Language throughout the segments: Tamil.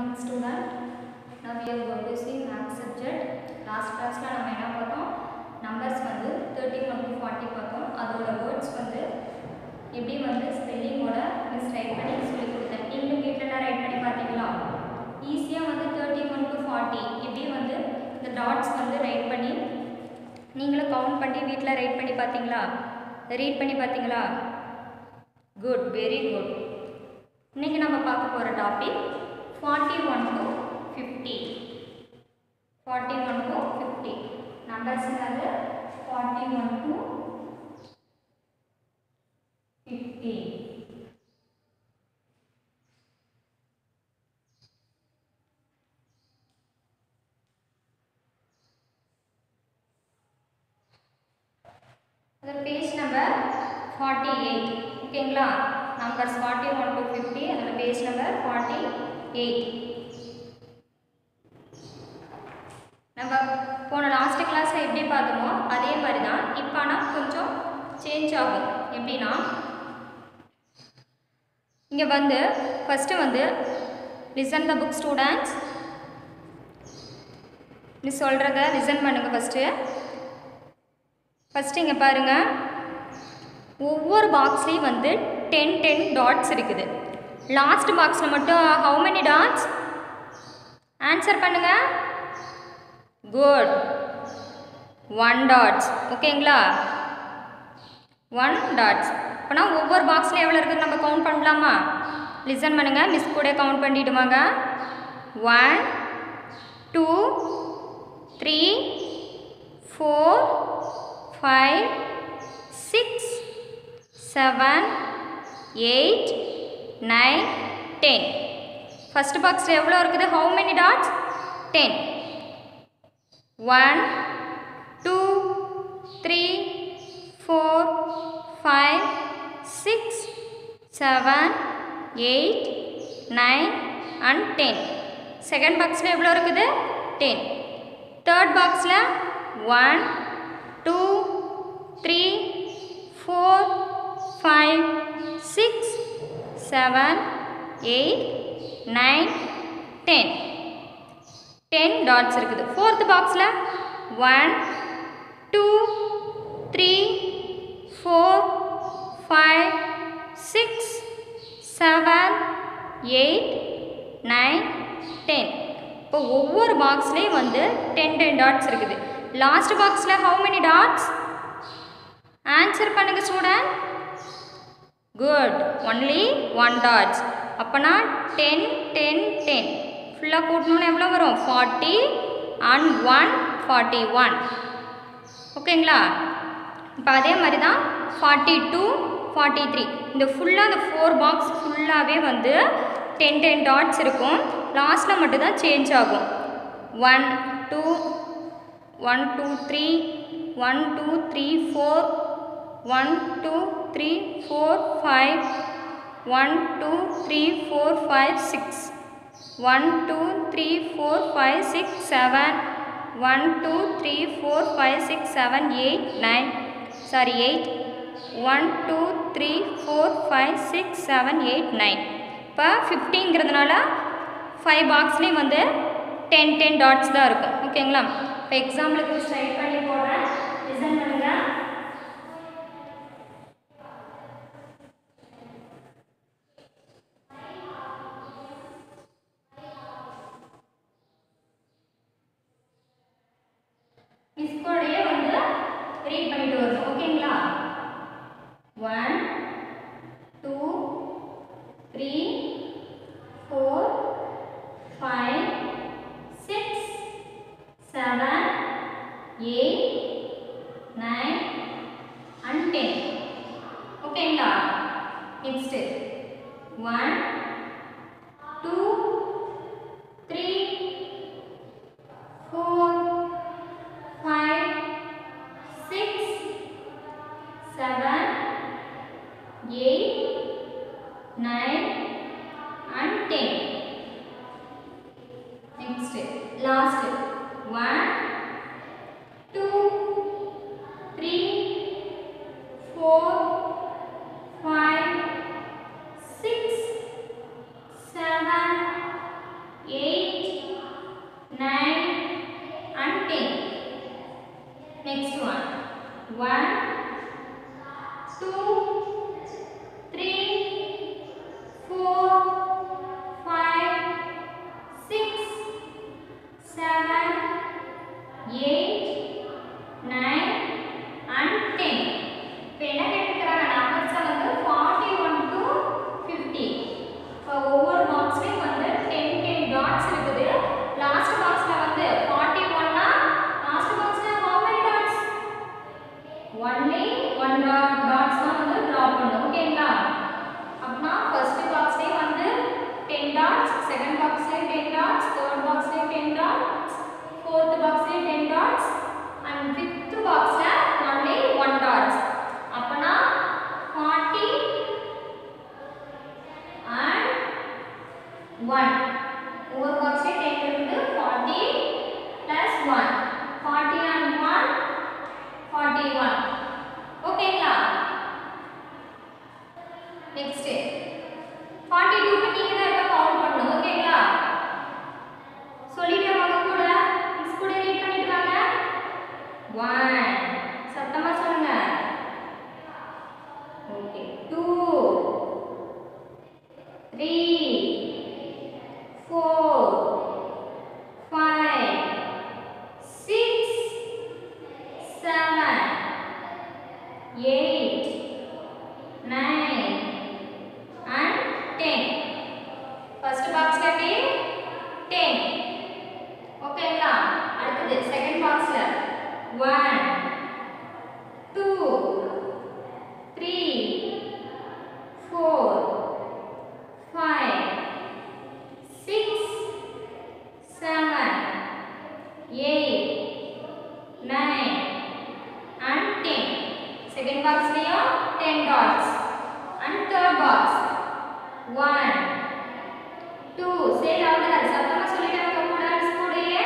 morning student. Now we are going to see math subject. Last classல நம்ம என்ன பார்த்தோம் நம்பர்ஸ் வந்து தேர்ட்டி ஒன் டு ஃபார்ட்டி பார்த்தோம் அதோட வேர்ட்ஸ் வந்து எப்படி வந்து ஸ்பெல்லிங்கோட மிஸ் ரைட் பண்ணி சொல்லி கொடுத்தேன் நீங்களும் வீட்டில் ரைட் பண்ணி பார்த்தீங்களா ஈஸியாக வந்து தேர்ட்டி ஒன் டு ஃபார்ட்டி எப்படி வந்து இந்த டாட்ஸ் வந்து ரைட் பண்ணி நீங்களும் கவுண்ட் பண்ணி வீட்டில் ரைட் பண்ணி பார்த்தீங்களா ரீட் பண்ணி பார்த்தீங்களா குட் வெரி குட் இன்னைக்கு நம்ம பார்க்க போகிற topic forty one to fifty forty one to fifty numbers என்னது ஃபார்ட்டி ஒன் டு ஃபிஃப்டி அது பேஜ் நம்பர் ஃபார்ட்டி எயிட் ஓகேங்களா numbers forty one to fifty அதில் பேஜ் நம்பர் ஃபார்ட்டி எயிட் நம்ம போன லாஸ்ட் கிளாஸில் எப்படி பார்த்தோமோ அதே மாதிரி தான் இப்போ ஆனால் கொஞ்சம் சேஞ்ச் ஆகும் எப்படின்னா இங்கே வந்து ஃபஸ்ட்டு வந்து லிசன் த புக் ஸ்டூடெண்ட்ஸ் நீ சொல்கிறத லிசன் பண்ணுங்கள் ஃபஸ்ட்டு ஃபஸ்ட்டு இங்கே பாருங்கள் ஒவ்வொரு பாக்ஸ்லேயும் வந்து டென் டென் டாட்ஸ் இருக்குது லாஸ்ட் பாக்ஸில் மட்டும் ஹவு மெனி டாட்ஸ் ஆன்சர் பண்ணுங்க குட் ஒன் டாட்ஸ் ஓகேங்களா ஒன் டாட்ஸ் அப்போனா ஒவ்வொரு பாக்ஸில் எவ்வளோ இருக்குது நம்ம கவுண்ட் பண்ணலாமா லிசன் பண்ணுங்கள் மிஸ் கூட கவுண்ட் பண்ணிவிடுவாங்க one two three four five six seven eight nine ten first பாக்ஸில் எவ்வளோ இருக்குது how many dots ten one two three four five six seven eight nine and ten second பாக்ஸில் எவ்வளோ இருக்குது டென் தேர்ட் பாக்ஸில் one two three four five six seven eight nine ten ten dots இருக்குது ஃபோர்த் பாக்ஸில் one two three four five six seven eight nine ten இப்போ ஒவ்வொரு பாக்ஸ்லேயும் வந்து டென் டென் டாட்ஸ் இருக்குது லாஸ்ட் பாக்ஸில் ஹவு மெனி டாட்ஸ் ஆன்சர் பண்ணுங்க student good only one dots அப்போனா டென் டென் டென் ஃபுல்லாக கூட்டணும்னு எவ்வளோ வரும் forty and one forty one ஓகேங்களா இப்போ அதே மாதிரி தான் ஃபார்ட்டி டூ ஃபார்ட்டி த்ரீ இந்த ஃபுல்லாக அந்த ஃபோர் பாக்ஸ் ஃபுல்லாகவே வந்து டென் டென் டாட்ஸ் இருக்கும் லாஸ்ட்டில் மட்டும்தான் சேஞ்ச் ஆகும் one two one two three one two three four one two three four five one two three four five six one two three four five six seven one two three four five six seven eight nine sorry eight one two three four five six seven eight nine இப்போ ஃபிஃப்டிங்கிறதுனால ஃபைவ் பாக்ஸ்லேயும் வந்து டென் டென் டாட்ஸ் தான் இருக்கும் ஓகேங்களா இப்போ எக்ஸாம்பிளுக்கு ஸ்ட்ரைட் பண்ணி போடுறேன் லிசன் பண்ணுங்கள் மிஸ் கூடயே வந்து ரீட் பண்ணிட்டு வரணும் ஓகேங்களா one two three four five six seven eight nine and ten ஓகேங்களா next one two three four five, six, seven, eight, nine, and ten. Next, last one, two, three, four, five, six, seven, eight. One ஒவ்வொரு பாக்ஸ்லேயும் டென் இருக்குது forty plus one forty and one forty one ஓகேங்களா நெக்ஸ்ட் ஃபார்ட்டி டூக்கு நீங்கள் தான் இப்போ கவுண்ட் பண்ணணும் ஓகேங்களா சொல்லிட்டு வாங்க கூட மிஸ் கூட ரீட் பண்ணிட்டு வாங்க ஒன் சத்தமா சொல்லுங்க okay two three four five six seven eight nine and ten first பாக்ஸ்ல எப்படி டென் ஓகேங்களா அடுத்தது செகண்ட் பாக்ஸ்ல one two three four five six seven eight nine and ten second பாக்ஸ்லயும் ten dots and third box one two say louder சத்தமா சொல்லிட்டாங்க கூட கூடயே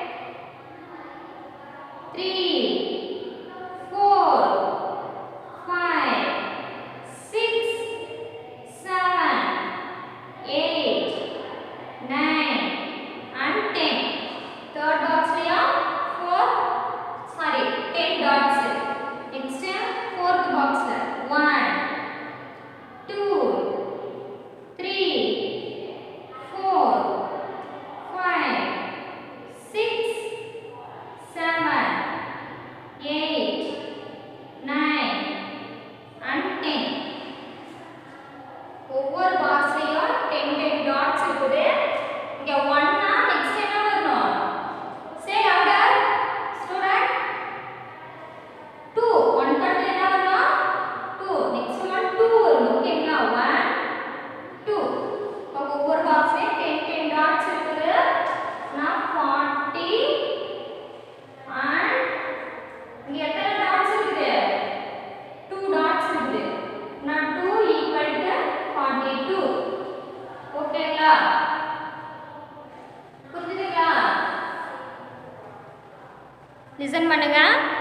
three four five six seven eight nine and ten third பாக்ஸ்லயும் four sorry ten dots next fourth பாக்ஸ்ல one two three four five six seven eight nine and ten ஒவ்வொரு பாக்ஸ்லயும் டென் டென் டாட்ஸ் இருக்குது இங்க ஒன்னா நெக்ஸ்ட் என்ன வரணும் say louder student two one அடுத்து என்ன வரணும் டூ நெக்ஸ்ட் ஒன் டூ வரணும் ஓகேங்களா ஒன் டூ இப்போ ஒவ்வொரு பாக்ஸ்லயும் டென் டென் டாட்ஸ் இருக்குது நான் ஃபார்ட்டி அண்ட் இங்க எத்தனை டாட்ஸ் இருக்குது டூ டாட்ஸ் இருக்குது நான் two equal to forty two ஓகேங்களா புரிஞ்சுதுங்களா லிசன் பண்ணுங்க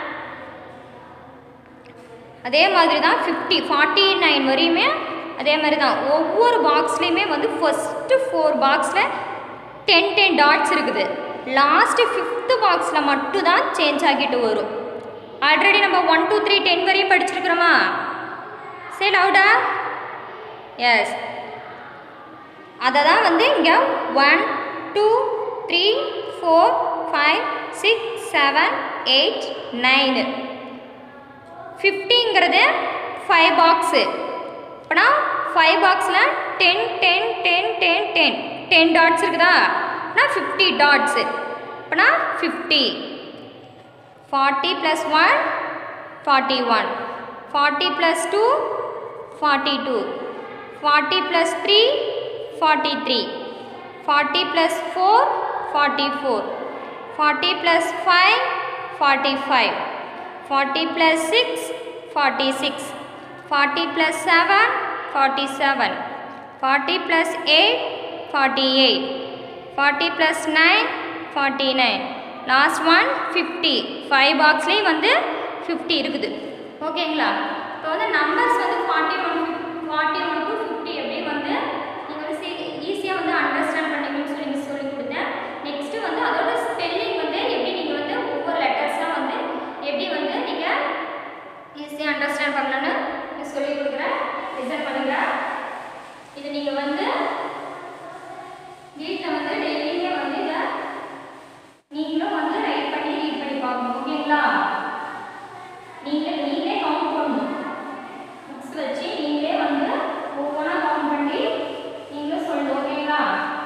அதே மாதிரி தான் ஃபிஃப்டி ஃபார்ட்டி நைன் வரையுமே அதே மாதிரி தான் ஒவ்வொரு பாக்ஸ்லேயுமே வந்து ஃபஸ்ட்டு ஃபோர் பாக்ஸில் டென் டென் டாட்ஸ் இருக்குது லாஸ்ட்டு ஃபிஃப்த்து பாக்ஸில் மட்டும் தான் சேஞ்ச் ஆகிட்டு வரும் ஆல்ரெடி நம்ம ஒன் டூ த்ரீ டென் வரையும் படிச்சிருக்கிறோமா சே லவுடா எஸ் அதை தான் வந்து இங்கே one two three four five six seven eight nine ஃபிஃப்டிங்கிறது ஃபைவ் பாக்ஸு அப்போனா ஃபைவ் பாக்ஸில் ten ten ten ten ten ten dots இருக்குதா நான் ஃபிஃப்டி டாட்ஸு அப்போனா fifty forty plus one forty one forty plus two forty two forty plus three forty three forty plus four forty four forty plus five forty five forty plus six forty six forty plus seven forty seven forty plus eight forty eight forty plus nine forty nine last one fifty five பாக்ஸ்லேயும் வந்து ஃபிஃப்டி இருக்குது ஓகேங்களா இப்போ வந்து நம்பர்ஸ் வந்து forty one forty one to fifty எப்படி வந்து நீங்கள் வந்து ஈஸியாக வந்து அண்டர்ஸ்டாண்ட் பண்ணிக்கணும்னு சொல்லி மிஸ் சொல்லி கொடுத்தேன் நெக்ஸ்ட்டு வந்து அதோட ஸ்பெல்லிங் வந்து எப்படி நீங்கள் வந்து ஒவ்வொரு லெட்டர்ஸ்லாம் வந்து எப்படி வந்து நீங்கள் ஈஸியாக அண்டர்ஸ்டாண்ட் பண்ணணும்னு மிஸ் சொல்லி கொடுக்குறேன் லிசன் பண்ணுங்க இது நீங்கள் வந்து வீட்டில் வந்து டெய்லியுமே வந்து இதை நீங்களும் வந்து ரைட் பண்ணி ரீட் பண்ணி பார்க்கணும் ஓகேங்களா நீங்களே நீங்களே கவுண்ட் பண்ணணும் புக்ஸ் வச்சு நீங்களே வந்து ஒவ்வொன்றா கவுண்ட் பண்ணி நீங்களும் சொல்லணும் ஓகேங்களா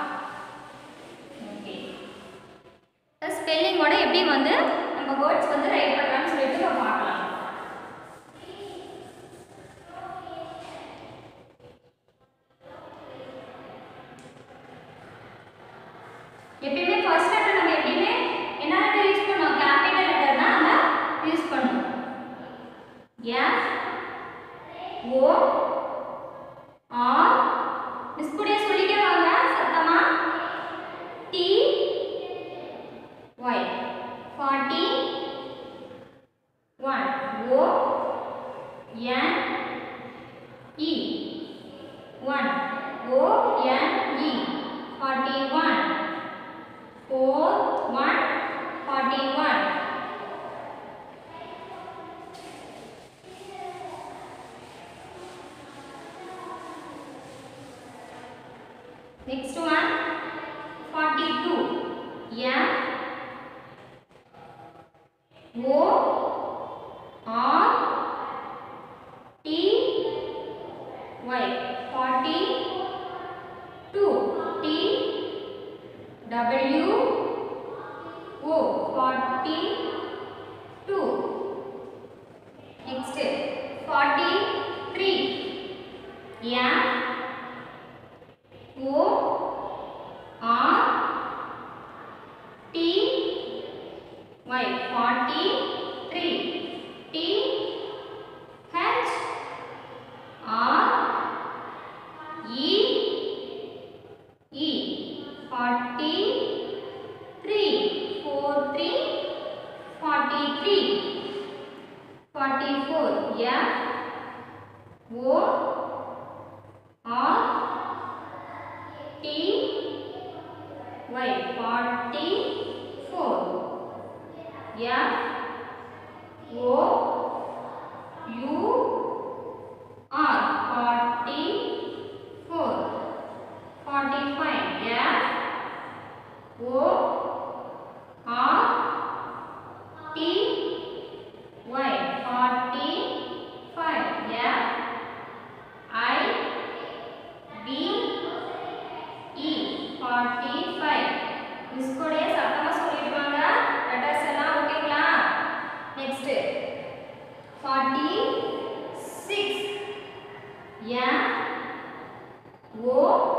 ஓகே ஸ்பெல்லிங்கோட எப்படி வந்து நம்ம வேர்ட்ஸ் வந்து ரைட் பண்ணலாம்னு சொல்லிட்டு நம்ம பார்க்கலாம் forty-one. Four, one, forty-one. Next one, forty-two. F O R T Y. Forty two. T W O. Forty two. Next, forty three. F O R T Y forty three T H R E E forty three four three forty three forty four F O R T Y forty four F O U R forty four forty five F O R T Y forty five F I B E forty five miss கூடயே சத்தமா சொல்லிடுவாங்க லெட்டர்ஸ் எல்லாம் ஓகேங்களா next forty six M O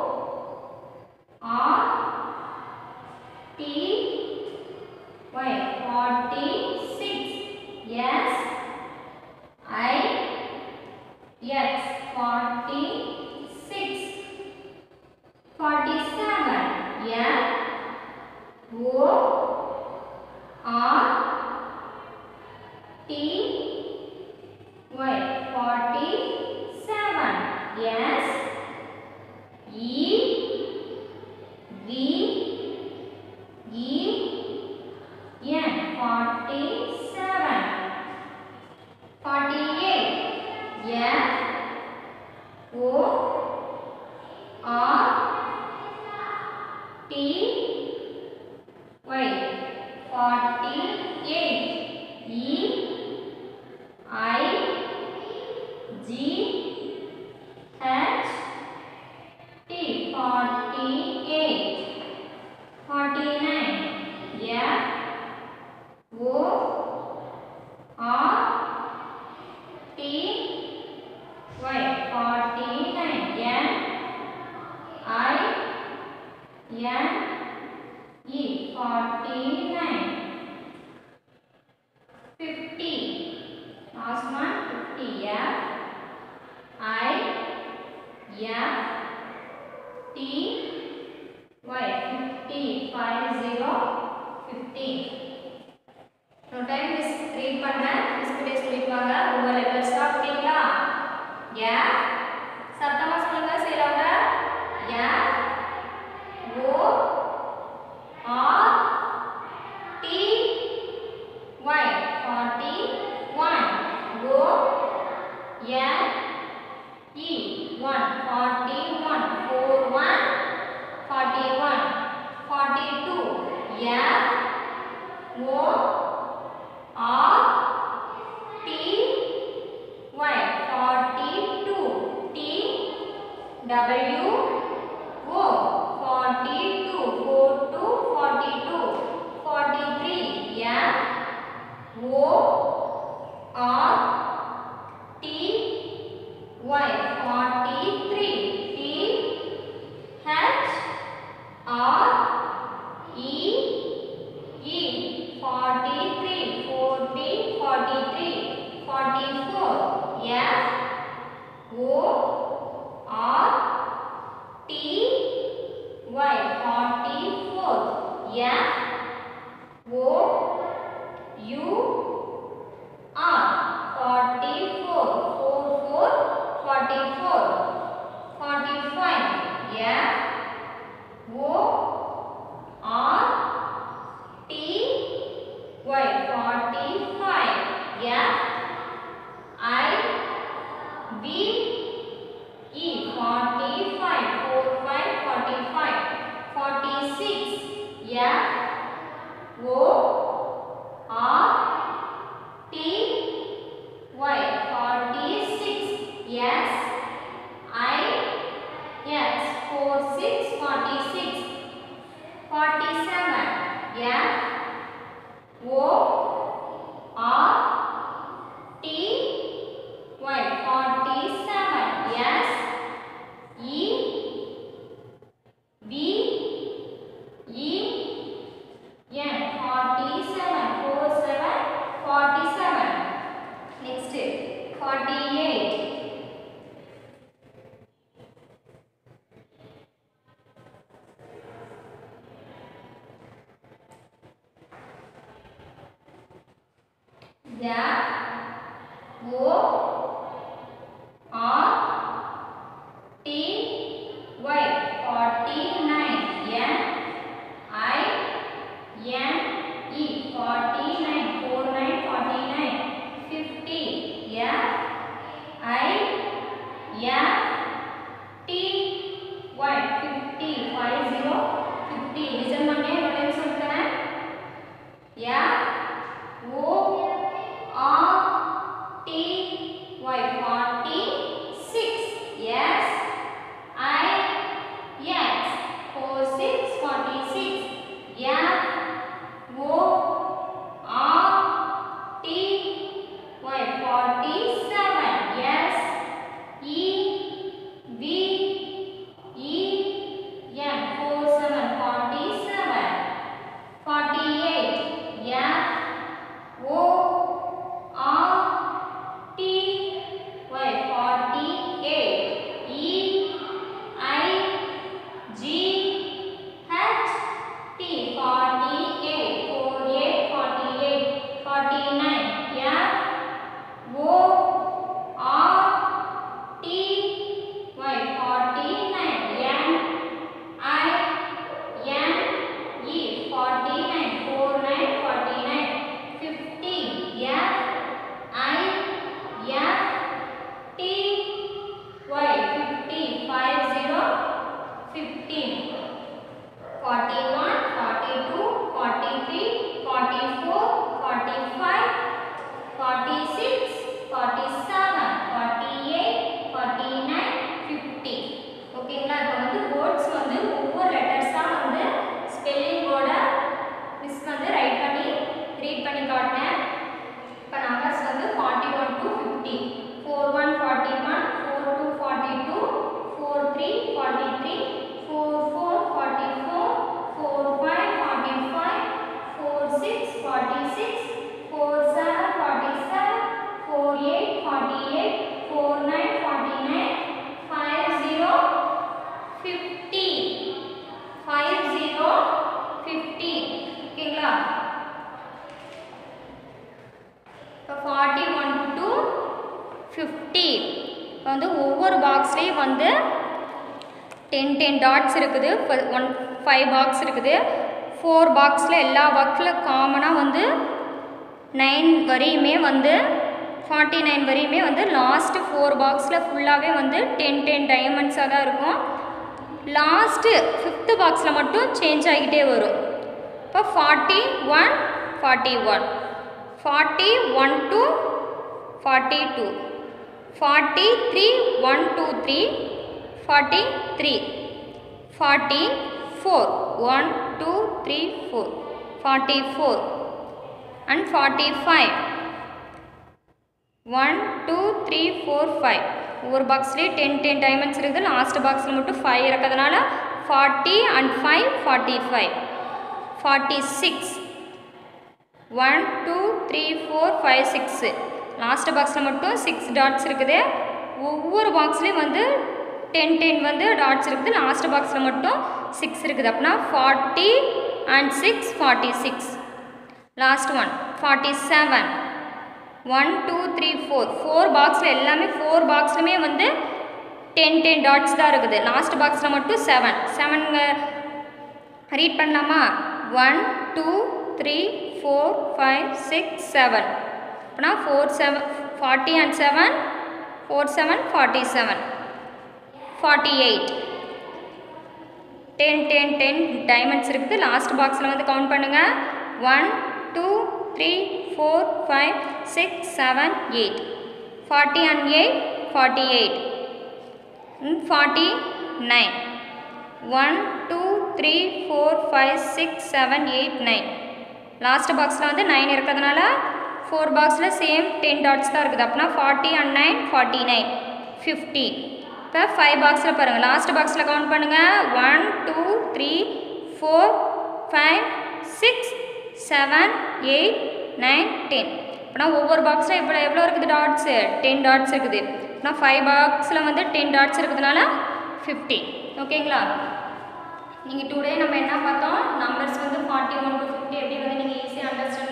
R T Y forty six S I X forty six forty-seven. F O R T Y. Forty-seven. S E V E N. Forty-seven. Forty-eight. F O R T Y forty eight E I G H T forty eight forty nine F O R T Y forty nine N I N E forty nine fifty last one fifty F I F T Y fifty five zero fifty no time miss read பண்ணேன் miss கிட்டே சொல்லிருக்காங்க ஒவ்வொரு லெட்டர்ஸா ஓகேங்களா F சத்தமா சொல்லுங்க செய்யறவங்க F O R T Y forty one go N E one forty one four one forty one forty two F O R T Y forty two T W O forty two four two forty two forty three F O R T Y forty three T H R E E forty three forty forty three forty four F O R T Y forty four F O U R F O R T Y forty six S I X four six forty six forty seven F O R T Y forty seven S E V E N forty seven four seven forty seven next forty eight F O R T Y forty nine N I N E forty nine four nine forty nine fifty F I F T Y fifty five zero fifty listen பண்ணே ஒரு டைம் சொல்லித்தரேன் F O R T Y forty six S I X four six forty six F O R T Y forty seven S E V E N four seven forty seven forty eight F O R T Y forty eight E I G H T forty eight four eight forty eight forty nine F O R T Y forty nine N I N E forty nine four nine forty nine fifty F I F T Y fifty five zero fifteen forty one forty two forty three forty four forty five forty six forty seven forty eight forty nine fifty ஓகேங்களா இப்போ வந்து வேர்ட்ஸ் வந்து ஒவ்வொரு லெட்டர்ஸாக வந்து ஸ்பெல்லிங்கோட மிஸ் வந்து ரைட் பண்ணி ரீட் பண்ணி காட்டினேன் இப்போ நம்பர்ஸ் வந்து forty one to fifty four one forty one four two forty two four three forty three four four forty four four five forty five four six forty six four seven forty seven four eight forty eight four nine forty nine five zero fifty five zero fifty ஓகேங்களா இப்போ ஃபார்ட்டி ஒன் டு ஃபிஃப்டி இப்போ வந்து ஒவ்வொரு பாக்ஸ்லேயும் வந்து டென் டென் டாட்ஸ் இருக்குது ஒன் ஃபைவ் பாக்ஸ் இருக்குது ஃபோர் பாக்ஸில் எல்லா பாக்ஸில் காமனாக வந்து நைன் வரையுமே வந்து ஃபார்ட்டி நைன் வரையுமே வந்து லாஸ்ட்டு ஃபோர் பாக்ஸில் ஃபுல்லாகவே வந்து டென் டென் டைமண்ட்ஸாக தான் இருக்கும் லாஸ்ட்டு ஃபிஃப்த்து பாக்ஸில் மட்டும் சேஞ்ச் ஆகிக்கிட்டே வரும் இப்போ forty one forty one forty one to forty two forty three one two three forty three forty four one two three four forty four and forty five one two three four five ஒவ்வொரு பாக்ஸ்லேயே டென் டென் டைமண்ட்ஸ் இருக்குது லாஸ்ட் பாக்ஸில் மட்டும் ஃபைவ் இருக்கிறதுனால forty and five forty five forty six one two three four five six last பாக்ஸில் மட்டும் சிக்ஸ் டாட்ஸ் இருக்குது ஒவ்வொரு பாக்ஸ்லேயும் வந்து டென் டென் வந்து டாட்ஸ் இருக்குது லாஸ்ட் பாக்ஸில் மட்டும் சிக்ஸ் இருக்குது அப்படின்னா forty and six forty six last one forty seven one two three four four பாக்ஸில் எல்லாமே ஃபோர் பாக்ஸ்லையுமே வந்து டென் டென் டாட்ஸ் தான் இருக்குது லாஸ்ட் பாக்ஸில் மட்டும் செவன் செவன் ரீட் பண்ணலாமா one two three four five six seven அப்படின்னா four seven forty and seven four seven forty seven forty eight ten ten ten diamonds இருக்குது லாஸ்ட் பாக்ஸில் வந்து கவுண்ட் பண்ணுங்கள் one two three four five six seven eight forty and eight forty eight forty nine one two three four five six seven eight nine last பாக்ஸில் வந்து நைன் இருக்கிறதுனால ஃபோர் பாக்ஸில் சேம் டென் டாட்ஸ் தான் இருக்குது அப்படின்னா forty and nine forty nine fifty இப்போ ஃபைவ் பாக்ஸில் பாருங்கள் லாஸ்ட் பாக்ஸில் கவுண்ட் பண்ணுங்கள் one two three four five six seven eight nine ten அப்படின்னா ஒவ்வொரு பாக்ஸில் இப்போ எவ்வளோ இருக்குது டாட்ஸு டென் டாட்ஸ் இருக்குது அப்படின்னா ஃபைவ் பாக்ஸில் வந்து டென் டாட்ஸ் இருக்கிறதுனால ஃபிஃப்டி ஓகேங்களா நீங்கள் டுடே நம்ம என்ன பார்த்தோம் நம்பர்ஸ் வந்து ஃபார்ட்டி ஒன் டு ஃபிஃப்டி எப்படி வந்து நீங்கள் ஈஸியாக அண்டர்ஸ்டாண்ட்